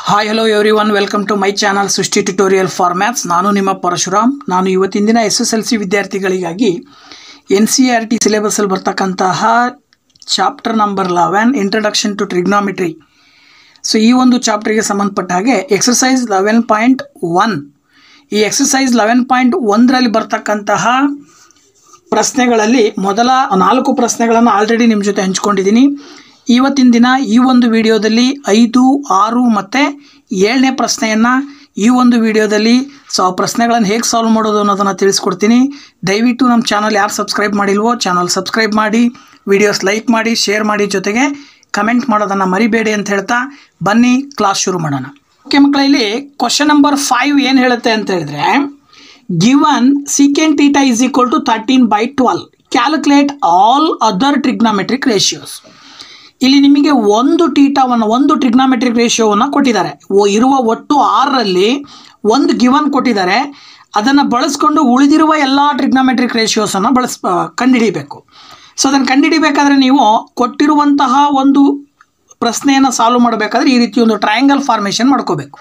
hi hello everyone welcome to my channel Srishti tutorial for maths ನಾನು ನಿಮ್ಮ ಪರಶುರಾಮ್ ನಾನು ಇವತ್ತಿನ ದಿನ ಎಸ್ ಎಸ್ ಎಲ್ ಸಿ ವಿದ್ಯಾರ್ಥಿಗಳಿಗಾಗಿ ಎನ್ ಸಿ ಆರ್ ಟಿ ಸಿಲೆಬಸಲ್ಲಿ ಬರ್ತಕ್ಕಂತಹ chapter number eleven introduction to trigonometry so ಈ ಒಂದು ಚಾಪ್ಟರ್ಗೆ ಸಂಬಂಧಪಟ್ಟ ಹಾಗೆ ಎಕ್ಸಸೈಸ್ ಲೆವೆನ್ ಪಾಯಿಂಟ್ ಒನ್ ಈ ಎಕ್ಸಸೈಸ್ ಲೆವೆನ್ ಪಾಯಿಂಟ್ ಒಂದರಲ್ಲಿ ಬರ್ತಕ್ಕಂತಹ ಪ್ರಶ್ನೆಗಳಲ್ಲಿ ಮೊದಲ ನಾಲ್ಕು ಪ್ರಶ್ನೆಗಳನ್ನು ಆಲ್ರೆಡಿ ನಿಮ್ಮ ಜೊತೆ ಹಂಚ್ಕೊಂಡಿದ್ದೀನಿ ಇವತ್ತಿನ ದಿನ ಈ ಒಂದು ವಿಡಿಯೋದಲ್ಲಿ ಐದು ಆರು ಮತ್ತು ಏಳನೇ ಪ್ರಶ್ನೆಯನ್ನು ಈ ಒಂದು ವಿಡಿಯೋದಲ್ಲಿ ಸೊ ಆ ಪ್ರಶ್ನೆಗಳನ್ನು ಹೇಗೆ ಸಾಲ್ವ್ ಮಾಡೋದು ಅನ್ನೋದನ್ನು ತಿಳಿಸ್ಕೊಡ್ತೀನಿ ದಯವಿಟ್ಟು ನಮ್ಮ ಚಾನಲ್ ಯಾರು ಸಬ್ಸ್ಕ್ರೈಬ್ ಮಾಡಿಲ್ವೋ ಚಾನಲ್ ಸಬ್ಸ್ಕ್ರೈಬ್ ಮಾಡಿ ವಿಡಿಯೋಸ್ ಲೈಕ್ ಮಾಡಿ ಶೇರ್ ಮಾಡಿ ಜೊತೆಗೆ ಕಮೆಂಟ್ ಮಾಡೋದನ್ನು ಮರಿಬೇಡಿ ಅಂತ ಹೇಳ್ತಾ ಬನ್ನಿ ಕ್ಲಾಸ್ ಶುರು ಮಾಡೋಣ ಓಕೆ ಮಕ್ಕಳ ಇಲ್ಲಿ ಕ್ವಶನ್ ನಂಬರ್ ಫೈವ್ ಏನು ಹೇಳುತ್ತೆ ಅಂತ ಹೇಳಿದ್ರೆ given secant theta is equal to thirteen by twelve calculate all other trigonometric ratios ಇಲ್ಲಿ ನಿಮಗೆ ಒಂದು ಟೀಟಾವನ್ನು ಒಂದು ಟ್ರಿಗ್ನಾಮೆಟ್ರಿಕ್ ರೇಷಿಯೋವನ್ನು ಕೊಟ್ಟಿದ್ದಾರೆ ಓ- ಇರುವ ಒಟ್ಟು ಆರರಲ್ಲಿ ಒಂದು ಗಿವನ್ ಕೊಟ್ಟಿದ್ದಾರೆ ಅದನ್ನು ಬಳಸ್ಕೊಂಡು ಉಳಿದಿರುವ ಎಲ್ಲ ಟ್ರಿಗ್ನಾಮೆಟ್ರಿಕ್ ರೇಷಿಯೋಸನ್ನು ಬಳಸ್ ಆ, ಕಂಡುಹಿಡಿಬೇಕು ಸೊ ಅದನ್ನು ಕಂಡುಹಿಡಿಬೇಕಾದ್ರೆ ನೀವು ಕೊಟ್ಟಿರುವಂತಹ ಒಂದು ಪ್ರಶ್ನೆಯನ್ನು ಸಾಲ್ವ್ ಮಾಡಬೇಕಾದ್ರೆ ಈ ರೀತಿ ಒಂದು ಟ್ರಯಾಂಗಲ್ ಫಾರ್ಮೇಷನ್ ಮಾಡ್ಕೋಬೇಕು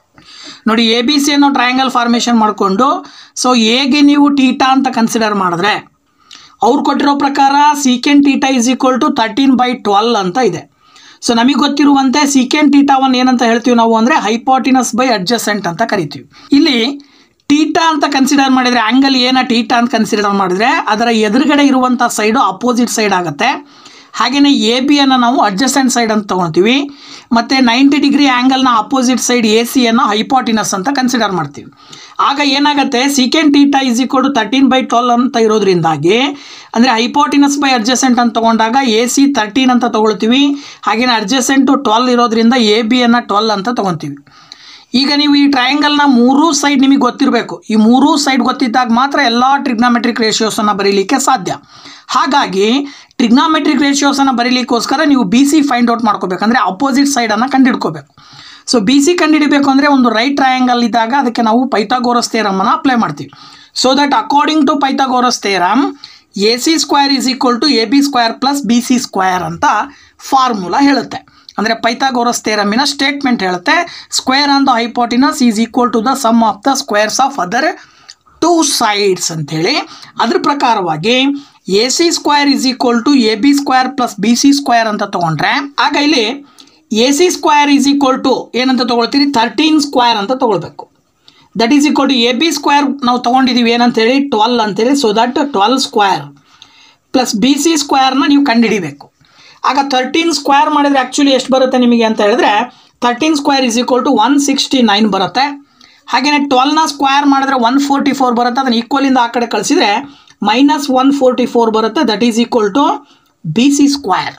ನೋಡಿ ಎ ಬಿ ಸಿ ಅನ್ನೋ ಟ್ರಯಾಂಗಲ್ ಫಾರ್ಮೇಷನ್ ಮಾಡಿಕೊಂಡು ಸೊ ಹೇಗೆ ನೀವು ಟೀಟಾ ಅಂತ ಕನ್ಸಿಡರ್ ಮಾಡಿದ್ರೆ ಅವ್ರು ಕೊಟ್ಟಿರೋ ಪ್ರಕಾರ secant theta is equal to thirteen by twelve ಅಂತ ಇದೆ ಸೊ ನಮಗೆ ಗೊತ್ತಿರುವಂತೆ ಸೀಕೆಂಟ್ ಟೀಟಾವನ್ನು ಏನಂತ ಹೇಳ್ತೀವಿ ನಾವು ಅಂದರೆ ಹೈಪಾಟಿನಸ್ ಬೈ ಅಡ್ಜಸೆಂಟ್ ಅಂತ ಕರಿತೀವಿ ಇಲ್ಲಿ ಟೀಟಾ ಅಂತ ಕನ್ಸಿಡರ್ ಮಾಡಿದರೆ ಆ್ಯಂಗಲ್ ಏನ ಟೀಟಾ ಅಂತ ಕನ್ಸಿಡರ್ ಮಾಡಿದರೆ ಅದರ ಎದುರುಗಡೆ ಇರುವಂಥ ಸೈಡು ಅಪೋಸಿಟ್ ಸೈಡ್ ಆಗುತ್ತೆ ಹಾಗೆಯೇ ಎ ಬಿಯನ್ನು ನಾವು ಅಡ್ಜಸೆಂಟ್ ಸೈಡ್ ಅಂತ ತೊಗೊಳ್ತೀವಿ ಮತ್ತು ನೈಂಟಿ ಡಿಗ್ರಿ ಆ್ಯಂಗಲ್ನ ಅಪೋಸಿಟ್ ಸೈಡ್ ಎ ಸಿಯನ್ನು ಹೈಪಾಟಿನಸ್ ಅಂತ ಕನ್ಸಿಡರ್ ಮಾಡ್ತೀವಿ ಆಗ ಏನಾಗುತ್ತೆ secant theta is equal to thirteen by twelve ಅಂತ ಇರೋದ್ರಿಂದಾಗಿ ಅಂದರೆ ಹೈಪಾಟಿನಸ್ ಬೈ ಅಡ್ಜಸೆಂಟ್ ಅಂತ ತೊಗೊಂಡಾಗ ಎ ಸಿ ತರ್ಟೀನ್ ಅಂತ ತೊಗೊಳ್ತೀವಿ ಹಾಗೆಯೇ ಅಡ್ಜಸೆಂಟು ಟ್ವೆಲ್ ಇರೋದ್ರಿಂದ ಎ ಬಿಯನ್ನು ಟ್ವೆಲ್ ಅಂತ ತೊಗೊತೀವಿ ಈಗ ನೀವು ಈ ಟ್ರಯಾಂಗಲ್ನ ಮೂರೂ ಸೈಡ್ ನಿಮಗೆ ಗೊತ್ತಿರಬೇಕು ಈ ಮೂರೂ ಸೈಡ್ ಗೊತ್ತಿದ್ದಾಗ ಮಾತ್ರ ಎಲ್ಲ ಟ್ರಿಗ್ನಾಮೆಟ್ರಿಕ್ ರೇಷಿಯೋಸನ್ನು ಬರೀಲಿಕ್ಕೆ ಸಾಧ್ಯ ಹಾಗಾಗಿ ಟ್ರಿಗ್ನಾಮೆಟ್ರಿಕ್ ರೇಷಿಯೋಸನ್ನು ಬರೀಲಿಕ್ಕೋಸ್ಕರ ನೀವು ಬಿ ಸಿ ಫೈಂಡ್ ಔಟ್ ಮಾಡ್ಕೋಬೇಕು ಅಂದರೆ ಅಪೋಸಿಟ್ ಸೈಡನ್ನು ಕಂಡುಹಿಡ್ಕೋಬೇಕು ಸೊ ಬಿ ಸಿ ಕಂಡುಹಿಡಬೇಕು ಅಂದರೆ ಒಂದು ರೈಟ್ ಟ್ರಯಾಂಗಲ್ ಇದ್ದಾಗ ಅದಕ್ಕೆ ನಾವು ಪೈಥಾಗೋರಸ್ ಥೇರಮನ್ನು ಅಪ್ಲೈ ಮಾಡ್ತೀವಿ so that according to Pythagoras theorem A C square is equal to A B square plus B C square ಅಂತ ಫಾರ್ಮುಲಾ ಹೇಳುತ್ತೆ ಅಂದರೆ ಪೈಥಾಗೋರಸ್ ಥೇರಮಿನ ಸ್ಟೇಟ್ಮೆಂಟ್ ಹೇಳುತ್ತೆ square on the hypotenuse is equal to the sum of the squares of other two sides ಅಂಥೇಳಿ ಅದ್ರ ಪ್ರಕಾರವಾಗಿ A C square is equal to A B square plus B C square ಅಂತ ತೊಗೊಂಡ್ರೆ ಆಗ ಇಲ್ಲಿ A C square is equal to ಏನಂತ ತೊಗೊಳ್ತೀರಿ thirteen square ಅಂತ ತೊಗೊಳ್ಬೇಕು that is equal to A B square ನಾವು ತೊಗೊಂಡಿದ್ದೀವಿ ಏನಂತೇಳಿ ಟ್ವೆಲ್ ಅಂತೇಳಿ so that twelve square plus B C ಸ್ಕ್ವೇರ್ನ ನೀವು ಕಂಡುಹಿಡಿಬೇಕು ಆಗ ತರ್ಟೀನ್ ಸ್ಕ್ವೇರ್ ಮಾಡಿದರೆ ಆ್ಯಕ್ಚುಲಿ ಎಷ್ಟು ಬರುತ್ತೆ ನಿಮಗೆ ಅಂತ ಹೇಳಿದ್ರೆ thirteen square is equal to one sixty nine ಬರುತ್ತೆ ಹಾಗೆಯೇ ಟ್ವೆಲ್ನ ಸ್ಕ್ವೇರ್ ಮಾಡಿದ್ರೆ ಒನ್ ಫೋರ್ಟಿ ಫೋರ್ ಬರುತ್ತೆ ಅದನ್ನು ಈಕ್ವಲಿಂದ ಆ ಕಡೆ ಕಳಿಸಿದರೆ ಮೈನಸ್ ಒನ್ ಫೋರ್ಟಿ ಫೋರ್ ಬರುತ್ತೆ that is equal to B C square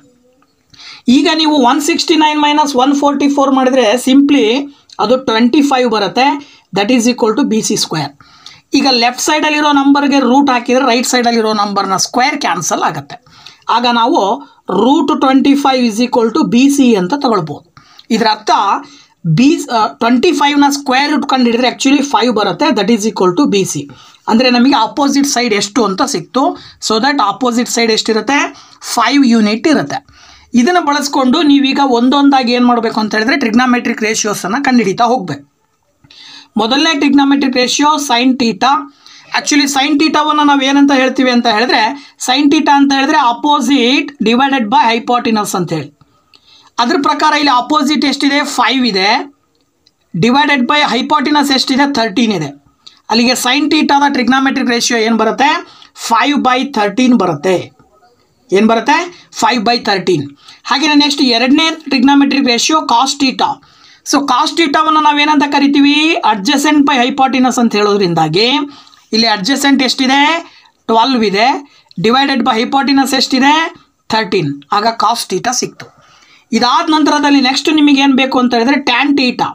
ಈಗ ನೀವು one sixty nine minus one forty four ಮಾಡಿದರೆ ಸಿಂಪ್ಲಿ ಅದು ಟ್ವೆಂಟಿ ಫೈವ್ ಬರುತ್ತೆ that is equal to B C square ಈಗ ಲೆಫ್ಟ್ ಸೈಡಲ್ಲಿರೋ ನಂಬರ್ಗೆ ರೂಟ್ ಹಾಕಿದರೆ ರೈಟ್ ಸೈಡಲ್ಲಿರೋ ನಂಬರ್ನ ಸ್ಕ್ವೇರ್ ಕ್ಯಾನ್ಸಲ್ ಆಗುತ್ತೆ ಆಗ ನಾವು root twenty five is equal to B C ಅಂತ ತಗೊಳ್ಬೋದು ಇದರ ಅರ್ಥ ಬಿ ಟ್ವೆಂಟಿ ಫೈವ್ನ ಸ್ಕ್ವೇರ್ ರೂಟ್ ಕಂಡಿಡಿದ್ರೆ ಆ್ಯಕ್ಚುಲಿ ಫೈವ್ ಬರುತ್ತೆ that is equal to B C ಅಂದರೆ ನಮಗೆ ಆಪೋಸಿಟ್ ಸೈಡ್ ಎಷ್ಟು ಅಂತ ಸಿಕ್ತು ಸೊ ದಟ್ ಆಪೋಸಿಟ್ ಸೈಡ್ ಎಷ್ಟಿರುತ್ತೆ ಫೈವ್ ಯೂನಿಟ್ ಇರುತ್ತೆ ಇದನ್ನು ಬಳಸ್ಕೊಂಡು ನೀವೀಗ ಒಂದೊಂದಾಗಿ ಏನು ಮಾಡಬೇಕು ಅಂತ ಹೇಳಿದ್ರೆ ಟ್ರಿಗ್ನಾಮೆಟ್ರಿಕ್ ರೇಷಿಯೋಸನ್ನು ಕಂಡುಹಿಡಿತಾ ಹೋಗಬೇಕು ಮೊದಲನೇ trigonometric ratio sine theta actually sine ಟೀಟಾವನ್ನು ನಾವು ಏನಂತ ಹೇಳ್ತೀವಿ ಅಂತ ಹೇಳಿದ್ರೆ ಸೈನ್ ಟೀಟಾ ಅಂತ ಹೇಳಿದ್ರೆ ಅಪೋಸಿಟ್ ಡಿವೈಡೆಡ್ ಬೈ ಹೈಪಾಟಿನಸ್ ಅಂತ ಹೇಳಿ ಅದ್ರ ಪ್ರಕಾರ ಇಲ್ಲಿ ಅಪೋಸಿಟ್ ಎಷ್ಟಿದೆ ಫೈವ್ ಇದೆ ಡಿವೈಡೆಡ್ ಬೈ ಹೈಪಾಟಿನಸ್ ಎಷ್ಟಿದೆ ತರ್ಟೀನ್ ಇದೆ ಅಲ್ಲಿಗೆ ಸೈನ್ ಟೀಟಾದ ಟ್ರಿಗ್ನಾಮೆಟ್ರಿಕ್ ರೇಷಿಯೋ ಏನು ಬರುತ್ತೆ ಫೈವ್ ಬೈ ಥರ್ಟೀನ್ ಬರುತ್ತೆ ಏನು ಬರುತ್ತೆ ಫೈವ್ ಬೈ ತರ್ಟೀನ್ ಹಾಗೆಯೇ ನೆಕ್ಸ್ಟ್ ಎರಡನೇ ಟ್ರಿಗ್ನಾಮೆಟ್ರಿಕ್ ರೇಷಿಯೋ ಕಾಸ್ಟೀಟಾ ಸೊ ಕಾಸ್ಟೀಟಾವನ್ನು ನಾವೇನಂತ ಕರಿತೀವಿ ಅಡ್ಜಸೆಂಟ್ ಬೈ ಹೈಪಾಟಿನಸ್ ಅಂತ ಹೇಳೋದ್ರಿಂದಾಗಿ ಇಲ್ಲಿ ಅಡ್ಜಸೆಂಟ್ ಎಷ್ಟಿದೆ ಟ್ವೆಲ್ವ್ ಇದೆ ಡಿವೈಡೆಡ್ ಬೈ ಹೈಪಾಟಿನಸ್ ಎಷ್ಟಿದೆ ಥರ್ಟೀನ್ ಆಗ ಕಾಸ್ಟೀಟಾ ಸಿಕ್ತು ಇದಾದ ನಂತರದಲ್ಲಿ ನೆಕ್ಸ್ಟ್ ನಿಮಗೆ ಏನು ಬೇಕು ಅಂತ ಹೇಳಿದ್ರೆ tan theta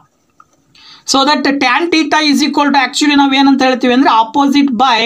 so that tan theta is equal to actually ನಾವು ಏನಂತ ಹೇಳ್ತೀವಿ ಅಂದರೆ ಆಪೋಸಿಟ್ ಬೈ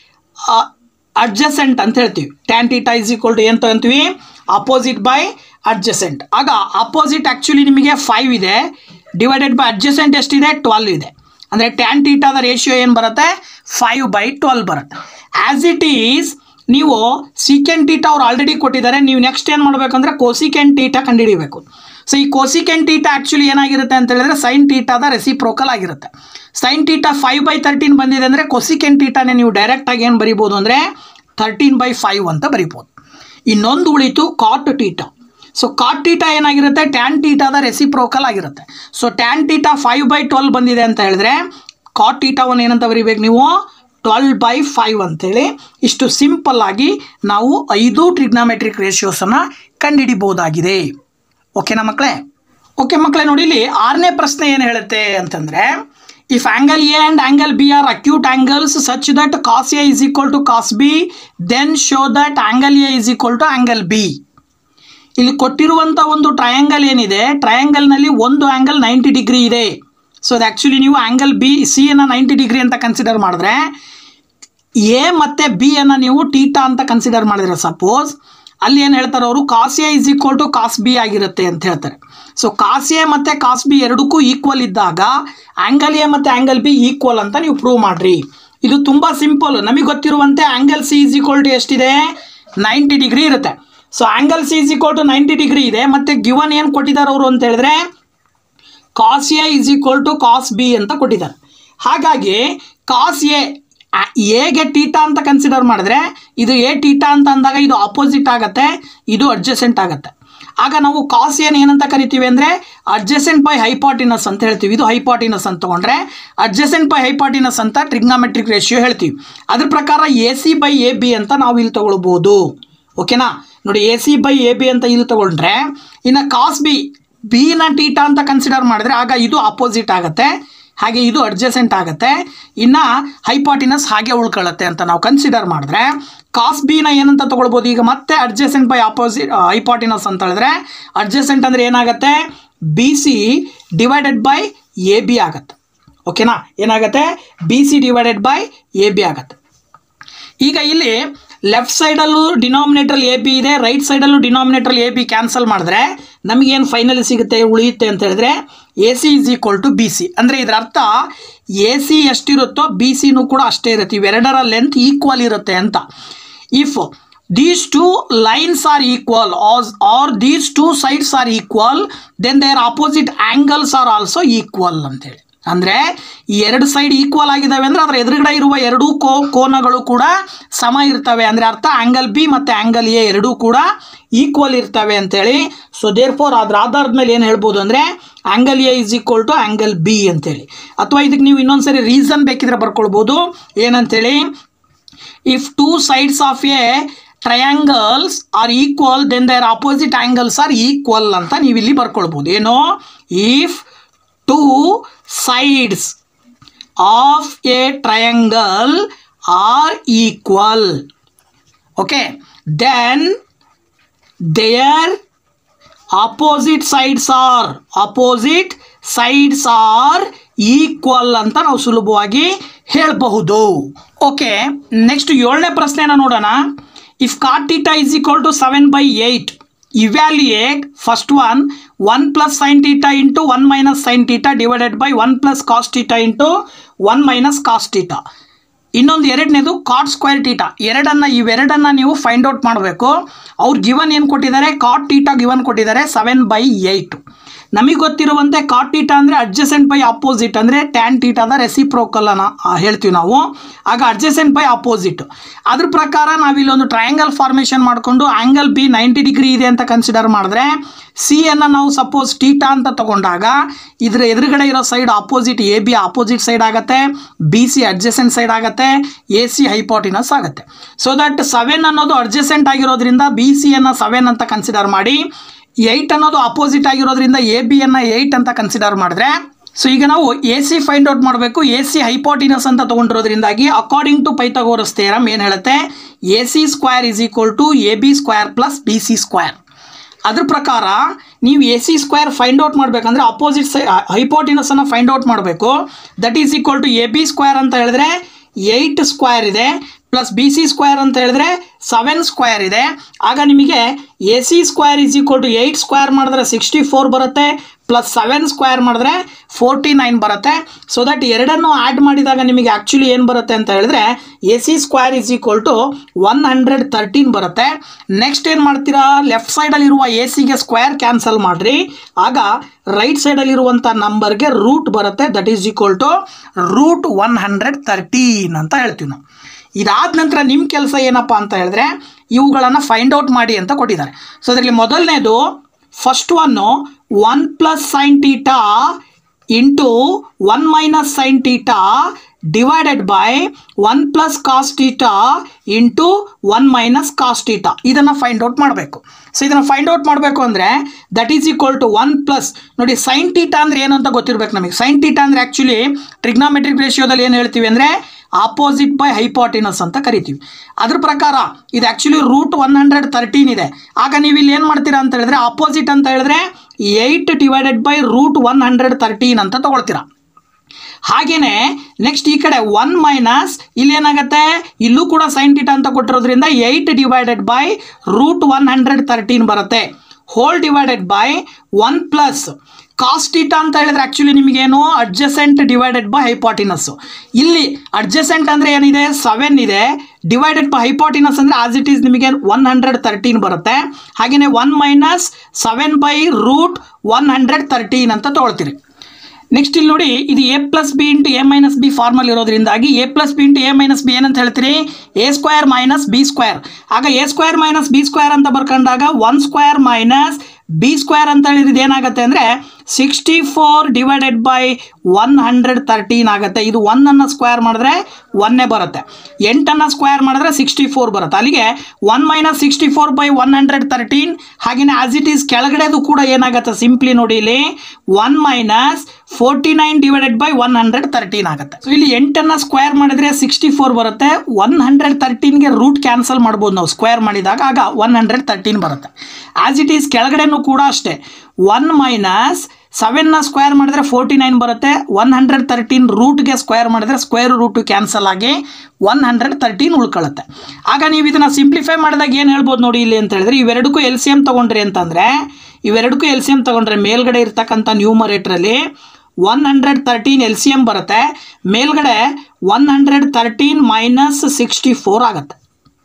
ಅಡ್ಜಸೆಂಟ್ ಅಂತ ಹೇಳ್ತೀವಿ tan theta is equal to ಏನು ತಗೊಂತೀವಿ ಅಪೋಸಿಟ್ ಬೈ ಅಡ್ಜಸೆಂಟ್ ಆಗ ಅಪೋಸಿಟ್ ಆ್ಯಕ್ಚುಲಿ ನಿಮಗೆ ಫೈವ್ ಇದೆ ಡಿವೈಡೆಡ್ ಬೈ ಅಡ್ಜಸೆಂಟ್ ಎಷ್ಟಿದೆ ಟ್ವೆಲ್ ಇದೆ ಅಂದರೆ ಟ್ಯಾನ್ ಟೀಟಾದ ರೇಷಿಯೋ ಏನು ಬರುತ್ತೆ ಫೈವ್ ಬೈ ಟ್ವೆಲ್ ಬರುತ್ತೆ ಆ್ಯಸ್ ಇಟ್ ಈಸ್ ನೀವು ಸೀಕೆಂಟ್ ಟೀಟಾ ಅವ್ರು ಆಲ್ರೆಡಿ ಕೊಟ್ಟಿದ್ದಾರೆ ನೀವು ನೆಕ್ಸ್ಟ್ ಏನು ಮಾಡಬೇಕಂದ್ರೆ ಕೋಸಿಕೆಂಟ್ ಟೀಟಾ ಕಂಡುಹಿಡಿಬೇಕು ಸೊ ಈ ಕೋಸಿಕೆನ್ ಟೀಟಾ ಆ್ಯಕ್ಚುಲಿ ಏನಾಗಿರುತ್ತೆ ಅಂತ ಹೇಳಿದ್ರೆ ಸೈನ್ ಟೀಟಾದ ರೆಸಿಪ್ರೋಕಲ್ ಆಗಿರುತ್ತೆ sine theta five by thirteen ಬಂದಿದೆ ಅಂದರೆ ಕೊಸಿಕೆನ್ ಟೀಟಾನೇ ನೀವು ಡೈರೆಕ್ಟಾಗಿ ಏನು ಬರಿಬೋದು ಅಂದರೆ ತರ್ಟೀನ್ ಬೈ ಫೈವ್ ಅಂತ ಬರಿಬೋದು ಇನ್ನೊಂದು ಉಳಿತು cot theta so cot theta ಏನಾಗಿರುತ್ತೆ ಟ್ಯಾನ್ ಟೀಟಾದ ರೆಸಿಪ್ರೋಕಲ್ ಆಗಿರುತ್ತೆ so tan theta five by twelve ಬಂದಿದೆ ಅಂತ ಹೇಳಿದ್ರೆ ಕಾಟ್ ಟೀಟಾವನ್ನು ಏನಂತ ಬರಿಬೇಕು ನೀವು ಟ್ವೆಲ್ ಬೈ ಫೈವ್ ಅಂತೇಳಿ ಇಷ್ಟು ಸಿಂಪಲ್ ಆಗಿ ನಾವು ಐದು ಟ್ರಿಗ್ನಾಮೆಟ್ರಿಕ್ ರೇಷಿಯೋಸನ್ನು ಕಂಡುಹಿಡಿಬಹುದಾಗಿದೆ ಓಕೆನಾ ಮಕ್ಕಳೇ ಓಕೆ ಮಕ್ಕಳೇ ನೋಡಿ ಇಲ್ಲಿ ಆರನೇ ಪ್ರಶ್ನೆ ಏನು ಹೇಳುತ್ತೆ ಅಂತಂದರೆ if angle A and angle B are acute angles such that cos A is equal to cos B then show that angle A is equal to angle B ಇಲ್ಲಿ ಕೊಟ್ಟಿರುವಂಥ ಒಂದು ಟ್ರಯಾಂಗಲ್ ಏನಿದೆ ಟ್ರಯಾಂಗಲ್ನಲ್ಲಿ ಒಂದು ಆ್ಯಂಗಲ್ ನೈಂಟಿ ಡಿಗ್ರಿ ಇದೆ so ಅದು actually ನೀವು angle B C ಅನ್ನು ನೈಂಟಿ ಡಿಗ್ರಿ ಅಂತ ಕನ್ಸಿಡರ್ ಮಾಡಿದ್ರೆ ಎ ಮತ್ತು ಬಿ ಅನ್ನು ನೀವು ಟೀಟಾ ಅಂತ ಕನ್ಸಿಡರ್ ಮಾಡಿದ್ರೆ ಸಪೋಸ್ ಅಲ್ಲಿ ಏನು ಹೇಳ್ತಾರೆ ಅವರು cos A is equal to cos B ಆಗಿರುತ್ತೆ ಅಂತ ಹೇಳ್ತಾರೆ ಸೊ ಕಾಸ್ ಎ ಮತ್ತು ಕಾಸ್ ಬಿ ಎರಡಕ್ಕೂ ಈಕ್ವಲ್ ಇದ್ದಾಗ ಆ್ಯಂಗಲ್ ಎ ಮತ್ತು ಆ್ಯಂಗಲ್ ಬಿ ಈಕ್ವಲ್ ಅಂತ ನೀವು ಪ್ರೂವ್ ಮಾಡಿರಿ ಇದು ತುಂಬ ಸಿಂಪಲ್ ನಮಗೆ ಗೊತ್ತಿರುವಂತೆ angle C is equal to ಎಷ್ಟಿದೆ ನೈಂಟಿ ಡಿಗ್ರಿ ಇರುತ್ತೆ so angle C is equal to ninety degree ಇದೆ ಮತ್ತು ಗಿವನ್ ಏನು ಕೊಟ್ಟಿದ್ದಾರೆ ಅವರು ಅಂತ ಹೇಳಿದ್ರೆ cos A is equal to cos B ಅಂತ ಕೊಟ್ಟಿದ್ದಾರೆ ಹಾಗಾಗಿ ಕಾಸ್ ಎ ಎಗೆ ಟೀಟಾ ಅಂತ ಕನ್ಸಿಡರ್ ಮಾಡಿದ್ರೆ ಇದು ಎ ಟೀಟಾ ಅಂತ ಅಂದಾಗ ಇದು ಆಪೋಸಿಟ್ ಆಗುತ್ತೆ ಇದು ಅಡ್ಜಸೆಂಟ್ ಆಗುತ್ತೆ ಆಗ ನಾವು ಕಾಸ್ ಏನು ಏನಂತ ಕರಿತೀವಿ ಅಂದರೆ ಅಡ್ಜಸೆಂಟ್ ಬೈ ಹೈಪಾಟಿನಸ್ ಅಂತ ಹೇಳ್ತೀವಿ ಇದು ಹೈಪಾಟಿನಸ್ ಅಂತ ತೊಗೊಂಡ್ರೆ ಅಡ್ಜಸೆಂಟ್ ಬೈ ಹೈಪಾಟಿನಸ್ ಅಂತ ಟ್ರಿಗ್ನಾಮೆಟ್ರಿಕ್ ರೇಷಿಯೋ ಹೇಳ್ತೀವಿ ಅದ್ರ ಪ್ರಕಾರ A C by A B ಅಂತ ನಾವು ಇಲ್ಲಿ ತೊಗೊಳ್ಬೋದು ಓಕೆನಾ ನೋಡಿ A C by A B ಅಂತ ಇಲ್ಲಿ ತೊಗೊಂಡ್ರೆ ಇನ್ನು ಕಾಸ್ ಬಿ ಬಿನ ಟೀಟಾ ಅಂತ ಕನ್ಸಿಡರ್ ಮಾಡಿದ್ರೆ ಆಗ ಇದು ಅಪೋಸಿಟ್ ಆಗುತ್ತೆ ಹಾಗೆ ಇದು ಅಡ್ಜಸೆಂಟ್ ಆಗುತ್ತೆ ಇನ್ನು ಹೈಪಾಟಿನಸ್ ಹಾಗೆ ಉಳ್ಕೊಳ್ಳುತ್ತೆ ಅಂತ ನಾವು ಕನ್ಸಿಡರ್ ಮಾಡಿದ್ರೆ ಕಾಸ್ ಬಿನ ಏನಂತ ತೊಗೊಳ್ಬೋದು ಈಗ ಮತ್ತೆ ಅಡ್ಜಸೆಂಟ್ ಬೈ ಆಪೋಸಿಟ್ ಹೈಪಾಟಿನಸ್ ಅಂತ ಹೇಳಿದ್ರೆ ಅಡ್ಜಸೆಂಟ್ ಅಂದರೆ ಏನಾಗುತ್ತೆ B C divided by A B ಆಗುತ್ತೆ ಓಕೆನಾ ಏನಾಗುತ್ತೆ B C divided by A B ಆಗುತ್ತೆ ಈಗ ಇಲ್ಲಿ ಲೆಫ್ಟ್ ಸೈಡಲ್ಲೂ ಡಿನಾಮಿನೇಟ್ರಲ್ಲಿ ಎ ಬಿ ಇದೆ ರೈಟ್ ಸೈಡಲ್ಲೂ ಡಿನಾಮಿನೇಟ್ರಲ್ಲಿ ಎ ಬಿ ಕ್ಯಾನ್ಸಲ್ ಮಾಡಿದ್ರೆ ನಮಗೇನು ಫೈನಲಿ ಸಿಗುತ್ತೆ ಉಳಿಯುತ್ತೆ ಅಂತ ಹೇಳಿದ್ರೆ A C is equal to B C ಅಂದರೆ ಇದರ ಅರ್ಥ ಎ ಸಿ ಎಷ್ಟಿರುತ್ತೋ ಬಿ ಸಿನೂ ಕೂಡ ಅಷ್ಟೇ ಇರುತ್ತೆ ಇವೆರಡರ ಲೆಂತ್ ಈಕ್ವಲ್ ಇರುತ್ತೆ ಅಂತ if these two lines are equal as are these two sides are equal then their opposite angles are also equal ಅಂತೇಳಿ ಅಂದರೆ ಈ ಎರಡು ಸೈಡ್ ಈಕ್ವಲ್ ಆಗಿದ್ದಾವೆ ಅಂದರೆ ಅದರ ಎದುರುಗಡೆ ಇರುವ ಎರಡೂ ಕೋ ಕೋನಗಳು ಕೂಡ ಸಮ ಇರ್ತವೆ ಅಂದರೆ ಅರ್ಥ ಆ್ಯಂಗಲ್ ಬಿ ಮತ್ತು ಆ್ಯಂಗಲ್ ಎ ಎರಡೂ ಕೂಡ ಈಕ್ವಲ್ ಇರ್ತವೆ ಅಂತೇಳಿ ಸೊ ದೇರ್ ಫೋರ್ ಅದ್ರ ಆಧಾರದ ಮೇಲೆ ಏನು ಹೇಳ್ಬೋದು ಅಂದರೆ angle A is equal to angle B ಅಂತೇಳಿ ಅಥವಾ ಇದಕ್ಕೆ ನೀವು ಇನ್ನೊಂದು ಸರಿ ರೀಸನ್ ಬೇಕಿದ್ರೆ ಬರ್ಕೊಳ್ಬೋದು ಏನಂತೇಳಿ if two sides of a triangles are equal then their opposite angles are equal ಅಂತ ನೀವು ಇಲ್ಲಿ ಬರ್ಕೊಳ್ಬೋದು ಏನು if two sides of a triangle are equal okay then their opposite sides are opposite sides are equal ಅಂತ ನಾವು ಸುಲಭವಾಗಿ ಹೇಳಬಹುದು okay next ಏಳನೇ ಪ್ರಶ್ನೆನ ನೋಡೋಣ if cot theta is equal to seven by eight evaluate first one one plus sine theta into one minus sine theta divided by one plus cos theta into one minus cos theta ಇನ್ನೊಂದು ಎರಡನೇದು cot square theta ಎರಡನ್ನು ಇವೆರಡನ್ನು ನೀವು find out ಮಾಡಬೇಕು ಅವ್ರು given ಏನು ಕೊಟ್ಟಿದ್ದಾರೆ cot theta given ಕೊಟ್ಟಿದ್ದಾರೆ ಸೆವೆನ್ ಬೈ ಏಯ್ಟ್ ನಮಗೆ ಗೊತ್ತಿರುವಂತೆ ಕಾಟ್ ಟೀಟಾ ಅಂದರೆ ಅಡ್ಜಸೆಂಟ್ ಬೈ ಅಪೋಸಿಟ್ ಅಂದರೆ ಟ್ಯಾನ್ ಟೀಟಾದ ರೆಸಿಪ್ರೋಕಲ್ ಅನ್ನ ಹೇಳ್ತೀವಿ ನಾವು ಆಗ ಅಡ್ಜಸೆಂಟ್ ಬೈ ಅಪೋಸಿಟ್ ಅದ್ರ ಪ್ರಕಾರ ನಾವಿಲ್ಲೊಂದು ಟ್ರಯಾಂಗಲ್ ಫಾರ್ಮೇಷನ್ ಮಾಡಿಕೊಂಡು ಆ್ಯಂಗಲ್ ಬಿ ನೈಂಟಿ ಡಿಗ್ರಿ ಇದೆ ಅಂತ ಕನ್ಸಿಡರ್ ಮಾಡಿದ್ರೆ ಸಿ ಅನ್ನು ನಾವು ಸಪೋಸ್ ಟೀಟಾ ಅಂತ ತಗೊಂಡಾಗ ಇದರ ಎದುರುಗಡೆ ಇರೋ side opposite A B opposite side ಆಗುತ್ತೆ ಬಿ ಸಿ ಅಡ್ಜಸೆಂಟ್ ಸೈಡ್ ಆಗುತ್ತೆ ಎ ಸಿ ಹೈಪಾಟಿನಸ್ ಆಗುತ್ತೆ ಸೊ ದಟ್ ಸೆವೆನ್ ಅನ್ನೋದು ಅಡ್ಜಸೆಂಟ್ ಆಗಿರೋದ್ರಿಂದ ಬಿ ಸಿಯನ್ನು ಸೆವೆನ್ ಅಂತ ಕನ್ಸಿಡರ್ ಮಾಡಿ ಏಯ್ಟ್ ಅನ್ನೋದು ಅಪೋಸಿಟ್ ಆಗಿರೋದ್ರಿಂದ ಎ ಬಿಯನ್ನು ಏಯ್ಟ್ ಅಂತ ಕನ್ಸಿಡರ್ ಮಾಡಿದ್ರೆ ಸೊ ಈಗ ನಾವು ಎ ಸಿ ಫೈಂಡ್ ಔಟ್ ಮಾಡಬೇಕು ಎ ಸಿ ಹೈಪಾಟಿನಸ್ ಅಂತ ತೊಗೊಂಡಿರೋದ್ರಿಂದಾಗಿ ಅಕಾರ್ಡಿಂಗ್ ಟು ಪೈಥಾಗೋರಸ್ ಥಿಯರಮ್ ಏನು ಹೇಳುತ್ತೆ A C square is equal to A B square plus B C square ಅದ್ರ ಪ್ರಕಾರ ನೀವು A C square find out ಮಾಡಬೇಕಂದ್ರೆ ಅಪೋಸಿಟ್ ಸೈ ಹೈಪಾಟಿನಸನ್ನು ಫೈಂಡ್ ಔಟ್ ಮಾಡಬೇಕು that is equal to A B square ಅಂತ ಹೇಳಿದ್ರೆ ಏಯ್ಟ್ ಸ್ಕ್ವೇರ್ ಇದೆ plus B C square ಅಂತ ಹೇಳಿದ್ರೆ ಸೆವೆನ್ ಸ್ಕ್ವೇರ್ ಇದೆ ಆಗ ನಿಮಗೆ A C square is equal to eight square ಮಾಡಿದ್ರೆ ಸಿಕ್ಸ್ಟಿ ಫೋರ್ ಬರುತ್ತೆ ಪ್ಲಸ್ ಸೆವೆನ್ ಸ್ಕ್ವೇರ್ ಮಾಡಿದ್ರೆ ಫೋರ್ಟಿ ನೈನ್ ಬರುತ್ತೆ ಸೊ ದಟ್ ಎರಡನ್ನು ಆ್ಯಡ್ ಮಾಡಿದಾಗ ನಿಮಗೆ ಆ್ಯಕ್ಚುಲಿ ಏನು ಬರುತ್ತೆ ಅಂತ ಹೇಳಿದ್ರೆ A C square is equal to one hundred thirteen ಬರುತ್ತೆ ನೆಕ್ಸ್ಟ್ ಏನು ಮಾಡ್ತೀರಾ ಲೆಫ್ಟ್ ಸೈಡಲ್ಲಿರುವ ಎ ಸಿಗೆ ಸ್ಕ್ವೇರ್ ಕ್ಯಾನ್ಸಲ್ ಮಾಡಿರಿ ಆಗ ರೈಟ್ ಸೈಡಲ್ಲಿರುವಂಥ ನಂಬರ್ಗೆ ರೂಟ್ ಬರುತ್ತೆ that is equal to root one hundred thirteen ಅಂತ ಹೇಳ್ತೀವಿ ನಾವು ಇದಾದ ನಂತರ ನಿಮ್ಮ ಕೆಲಸ ಏನಪ್ಪ ಅಂತ ಹೇಳಿದ್ರೆ ಇವುಗಳನ್ನು ಫೈಂಡ್ ಔಟ್ ಮಾಡಿ ಅಂತ ಕೊಟ್ಟಿದ್ದಾರೆ ಸೊ ಅದರಲ್ಲಿ ಮೊದಲನೇದು first one one plus sine theta into one minus sine theta divided by one plus cos theta into one minus cos theta ಇದನ್ನು ಫೈಂಡ್ ಔಟ್ ಮಾಡಬೇಕು ಸೊ ಇದನ್ನು ಫೈಂಡ್ ಔಟ್ ಮಾಡಬೇಕು ಅಂದರೆ that is equal to one plus ನೋಡಿ sine theta ಅಂದರೆ ಏನು ಅಂತ ಗೊತ್ತಿರಬೇಕು ನಮಗೆ ಸೈನ್ ಟೀಟಾ ಅಂದರೆ ಆ್ಯಕ್ಚುಲಿ ಟ್ರಿಗ್ನಾಮೆಟ್ರಿಕ್ ರೇಷಿಯೋದಲ್ಲಿ ಏನು ಹೇಳ್ತೀವಿ ಅಂದರೆ ಆಪೋಸಿಟ್ ಬೈ ಹೈಪಾಟಿನಸ್ ಅಂತ ಕರಿತೀವಿ ಅದ್ರ ಪ್ರಕಾರ ಇದು actually root one hundred thirteen ಇದೆ ಆಗ ನೀವು ಇಲ್ಲಿ ಏನು ಮಾಡ್ತೀರಾ ಅಂತ ಹೇಳಿದ್ರೆ ಆಪೋಸಿಟ್ ಅಂತ ಹೇಳಿದ್ರೆ eight divided by root one hundred thirteen ಅಂತ ತೊಗೊಳ್ತೀರಾ ಹಾಗೆಯೇ ನೆಕ್ಸ್ಟ್ ಈ ಕಡೆ ಒನ್ ಮೈನಸ್ ಇಲ್ಲಿ ಏನಾಗುತ್ತೆ ಇಲ್ಲೂ ಕೂಡ ಸೈನ್ ಟೀಟಾ ಅಂತ ಕೊಟ್ಟಿರೋದ್ರಿಂದ eight divided by root one hundred thirteen ಬರುತ್ತೆ whole divided by one plus cos theta ಅಂತ ಹೇಳಿದ್ರೆ ಆ್ಯಕ್ಚುಲಿ ನಿಮಗೇನು ಅಡ್ಜಸೆಂಟ್ ಡಿವೈಡೆಡ್ ಬೈ ಹೈಪಾಟಿನಸ್ ಇಲ್ಲಿ ಅಡ್ಜಸೆಂಟ್ ಅಂದರೆ ಏನಿದೆ ಸೆವೆನ್ ಇದೆ ಡಿವೈಡೆಡ್ ಬೈ ಹೈಪಾಟಿನಸ್ ಅಂದರೆ ಆಸ್ ಇಟ್ ಈಸ್ ನಿಮಗೆ ಒನ್ ಹಂಡ್ರೆಡ್ ತರ್ಟೀನ್ ಬರುತ್ತೆ ಹಾಗೆಯೇ one minus seven by root one hundred thirteen ಅಂತ ತೊಗೊಳ್ತೀರಿ ನೆಕ್ಸ್ಟ್ ಇಲ್ಲಿ ನೋಡಿ ಇದು A plus B into A minus B formula ಇರೋದ್ರಿಂದಾಗಿ A plus B into A minus B ಏನಂತ ಹೇಳ್ತೀರಿ A square minus B square ಆಗ A square minus B square ಅಂತ ಬರ್ಕೊಂಡಾಗ one square minus B square ಅಂತ ಹೇಳಿದ್ರೆ ಏನಾಗುತ್ತೆ ಅಂದರೆ sixty four divided by one hundred thirteen ಆಗುತ್ತೆ ಇದು ಒನ್ನನ್ನು ಸ್ಕ್ವೇರ್ ಮಾಡಿದ್ರೆ ಒನ್ನೇ ಬರುತ್ತೆ ಎಂಟನ್ನು ಸ್ಕ್ವೇರ್ ಮಾಡಿದ್ರೆ ಸಿಕ್ಸ್ಟಿ ಫೋರ್ ಬರುತ್ತೆ ಅಲ್ಲಿಗೆ one minus sixty four by one hundred thirteen ಹಾಗೆಯೇ ಆಸ್ ಇಟ್ ಈಸ್ ಕೆಳಗಡೆದು ಕೂಡ ಏನಾಗುತ್ತೆ ಸಿಂಪ್ಲಿ ನೋಡಿ ಇಲ್ಲಿ one minus forty nine divided by one hundred thirteen ಆಗುತ್ತೆ ಸೊ ಇಲ್ಲಿ ಎಂಟನ್ನು ಸ್ಕ್ವೇರ್ ಮಾಡಿದ್ರೆ ಸಿಕ್ಸ್ಟಿ ಫೋರ್ ಬರುತ್ತೆ ಒನ್ ಹಂಡ್ರೆಡ್ ತರ್ಟೀನ್ಗೆ ರೂಟ್ ಕ್ಯಾನ್ಸಲ್ ಮಾಡ್ಬೋದು ನಾವು ಸ್ಕ್ವೇರ್ ಮಾಡಿದಾಗ ಆಗ ಒನ್ ಹಂಡ್ರೆಡ್ ತರ್ಟೀನ್ ಬರುತ್ತೆ ಆಸ್ ಇಟ್ ಈಸ್ ಕೆಳಗಡೆನೂ ಕೂಡ ಅಷ್ಟೇ ಒನ್ ಮೈನಸ್ ಸೆವೆನ್ನ ಸ್ಕ್ವೇರ್ ಮಾಡಿದ್ರೆ ಫೋರ್ಟಿ ನೈನ್ ಬರುತ್ತೆ ಒನ್ ಹಂಡ್ರೆಡ್ ತರ್ಟೀನ್ ರೂಟ್ಗೆ ಸ್ಕ್ವೇರ್ ಮಾಡಿದ್ರೆ ಸ್ಕ್ವೇರ್ ರೂಟು ಕ್ಯಾನ್ಸಲ್ ಆಗಿ ಒನ್ ಹಂಡ್ರೆಡ್ ತರ್ಟೀನ್ ಉಳ್ಕೊಳ್ಳುತ್ತೆ ಆಗ ನೀವು ಇದನ್ನು ಸಿಂಪ್ಲಿಫೈ ಮಾಡಿದಾಗ ಏನು ಹೇಳ್ಬೋದು ನೋಡಿ ಇಲ್ಲಿ ಅಂತ ಹೇಳಿದ್ರೆ ಇವೆರಡಕ್ಕೂ ಎಲ್ ಸಿ ಎಮ್ ತೊಗೊಂಡ್ರಿ ಅಂತಂದರೆ ಇವೆರಡಕ್ಕೂ ಎಲ್ ಸಿ ಎಮ್ ತೊಗೊಂಡ್ರೆ ಮೇಲ್ಗಡೆ ಇರ್ತಕ್ಕಂಥ ನ್ಯೂಮರೇಟ್ರಲ್ಲಿ one hundred thirteen L C M ಬರುತ್ತೆ ಮೇಲ್ಗಡೆ one hundred thirteen minus sixty four ಆಗುತ್ತೆ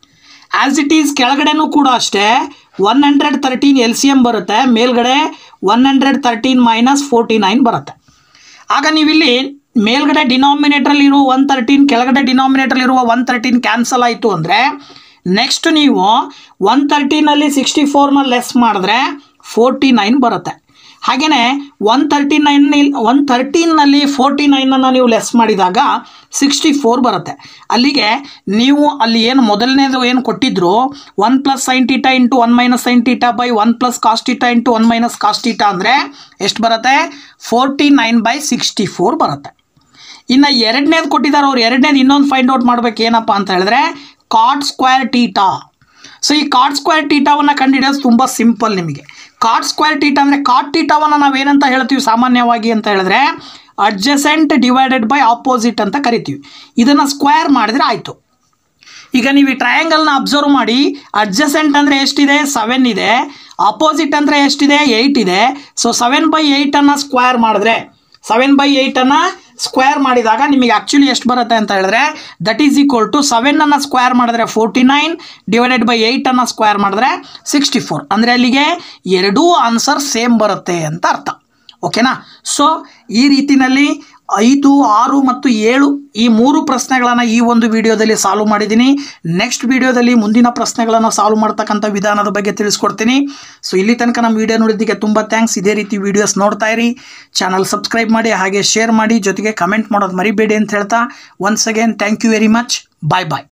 ಆ್ಯಸ್ ಇಟ್ ಈಸ್ ಕೆಳಗಡೆನೂ ಕೂಡ ಅಷ್ಟೇ one hundred thirteen L C M ಬರುತ್ತೆ ಮೇಲ್ಗಡೆ one hundred thirteen minus forty nine ಬರುತ್ತೆ ಆಗ ನೀವಿಲ್ಲಿ ಮೇಲ್ಗಡೆ ಡಿನಾಮಿನೇಟ್ರಲ್ಲಿ ಇರುವ ಒನ್ ತರ್ಟೀನ್ ಕೆಳಗಡೆ ಡಿನಾಮಿನೇಟ್ರಲ್ಲಿ ಇರುವ ಒನ್ ತರ್ಟೀನ್ ಕ್ಯಾನ್ಸಲ್ ಆಯಿತು ಅಂದರೆ ನೆಕ್ಸ್ಟ್ ನೀವು ಒನ್ ತರ್ಟೀನಲ್ಲಿ ಸಿಕ್ಸ್ಟಿ ಫೋರ್ನ ಲೆಸ್ ಮಾಡಿದ್ರೆ ಫೋರ್ಟಿ ನೈನ್ ಬರುತ್ತೆ ಹಾಗೆಯೇ ಒನ್ ತರ್ಟಿ ನೈನ್ ಒನ್ ತರ್ಟೀನ್ನಲ್ಲಿ ಫೋರ್ಟಿ ನೈನನ್ನು ನೀವು ಲೆಸ್ ಮಾಡಿದಾಗ ಸಿಕ್ಸ್ಟಿ ಫೋರ್ ಬರುತ್ತೆ ಅಲ್ಲಿಗೆ ನೀವು ಅಲ್ಲಿ ಏನು ಮೊದಲನೇದು ಏನು ಕೊಟ್ಟಿದ್ರು one plus sine theta into one minus sine theta by one plus cos theta into one minus cos theta ಅಂದರೆ ಎಷ್ಟು ಬರುತ್ತೆ forty nine by sixty four ಬರುತ್ತೆ ಇನ್ನು ಎರಡನೇದು ಕೊಟ್ಟಿದ್ದಾರೆ ಅವ್ರು ಎರಡನೇದು ಇನ್ನೊಂದು ಫೈಂಡ್ ಔಟ್ ಮಾಡ್ಬೇಕು ಏನಪ್ಪ ಅಂತ ಹೇಳಿದ್ರೆ ಕಾಟ್ ಸ್ಕ್ವೇರ್ ಟೀಟಾ ಸೊ ಈ ಕಾಟ್ ಸ್ಕ್ವೇರ್ ಟೀಟಾವನ್ನು ಕಂಡುಹಿಡಿಯೋದು ತುಂಬ ಸಿಂಪಲ್ ನಿಮಗೆ ಕಾಟ್ ಸ್ಕ್ವೇರ್ ಟೀಟಾ ಅಂದರೆ ಕಾಟ್ ಟೀಟಾವನ್ನು ನಾವು ಏನಂತ ಹೇಳ್ತೀವಿ ಸಾಮಾನ್ಯವಾಗಿ ಅಂತ ಹೇಳಿದ್ರೆ ಅಡ್ಜಸೆಂಟ್ ಡಿವೈಡೆಡ್ ಬೈ ಆಪೋಸಿಟ್ ಅಂತ ಕರಿತೀವಿ ಇದನ್ನು ಸ್ಕ್ವೇರ್ ಮಾಡಿದ್ರೆ ಆಯಿತು ಈಗ ನೀವು ಈ ಟ್ರಯಾಂಗಲ್ನ ಅಬ್ಸರ್ವ್ ಮಾಡಿ ಅಡ್ಜಸೆಂಟ್ ಅಂದರೆ ಎಷ್ಟಿದೆ ಸೆವೆನ್ ಇದೆ ಅಪೋಸಿಟ್ ಅಂದರೆ ಎಷ್ಟಿದೆ ಏಯ್ಟ್ ಇದೆ ಸೊ ಸೆವೆನ್ ಬೈ ಏಯ್ಟನ್ನು ಸ್ಕ್ವೇರ್ ಮಾಡಿದ್ರೆ ಸೆವೆನ್ ಬೈ ಏಯ್ಟನ್ನು ಸ್ಕ್ವೇರ್ ಮಾಡಿದಾಗ ನಿಮಗೆ ಆ್ಯಕ್ಚುಲಿ ಎಷ್ಟು ಬರುತ್ತೆ ಅಂತ ಹೇಳಿದ್ರೆ ದಟ್ ಈಸ್ ಈಕ್ವಲ್ ಟು ಸೆವೆನನ್ನು ಸ್ಕ್ವೇರ್ ಮಾಡಿದ್ರೆ ಫೋರ್ಟಿ ನೈನ್ ಡಿವೈಡೆಡ್ ಬೈ ಏಯ್ಟನ್ನು ಸ್ಕ್ವೇರ್ ಮಾಡಿದ್ರೆ ಸಿಕ್ಸ್ಟಿ ಫೋರ್ ಅಂದರೆ ಅಲ್ಲಿಗೆ ಎರಡೂ ಆನ್ಸರ್ ಸೇಮ್ ಬರುತ್ತೆ ಅಂತ ಅರ್ಥ ಓಕೆನಾ ಸೊ ಈ ರೀತಿಯಲ್ಲಿ ಐದು ಆರು ಮತ್ತು ಏಳು ಈ ಮೂರು ಪ್ರಶ್ನೆಗಳನ್ನು ಈ ಒಂದು ವಿಡಿಯೋದಲ್ಲಿ ಸಾಲ್ವ್ ಮಾಡಿದ್ದೀನಿ ನೆಕ್ಸ್ಟ್ ವಿಡಿಯೋದಲ್ಲಿ ಮುಂದಿನ ಪ್ರಶ್ನೆಗಳನ್ನು ಸಾಲ್ವ್ ಮಾಡ್ತಕ್ಕಂಥ ವಿಧಾನದ ಬಗ್ಗೆ ತಿಳಿಸ್ಕೊಡ್ತೀನಿ ಸೊ ಇಲ್ಲಿ ತನಕ ನಮ್ಮ ವಿಡಿಯೋ ನೋಡಿದ್ದಕ್ಕೆ ತುಂಬ ಥ್ಯಾಂಕ್ಸ್ ಇದೇ ರೀತಿ ವಿಡಿಯೋಸ್ ನೋಡ್ತಾ ಇರಿ ಚಾನಲ್ ಸಬ್ಸ್ಕ್ರೈಬ್ ಮಾಡಿ ಹಾಗೆ ಶೇರ್ ಮಾಡಿ ಜೊತೆಗೆ ಕಮೆಂಟ್ ಮಾಡೋದು ಮರಿಬೇಡಿ ಅಂತ ಹೇಳ್ತಾ once again thank you very much bye bye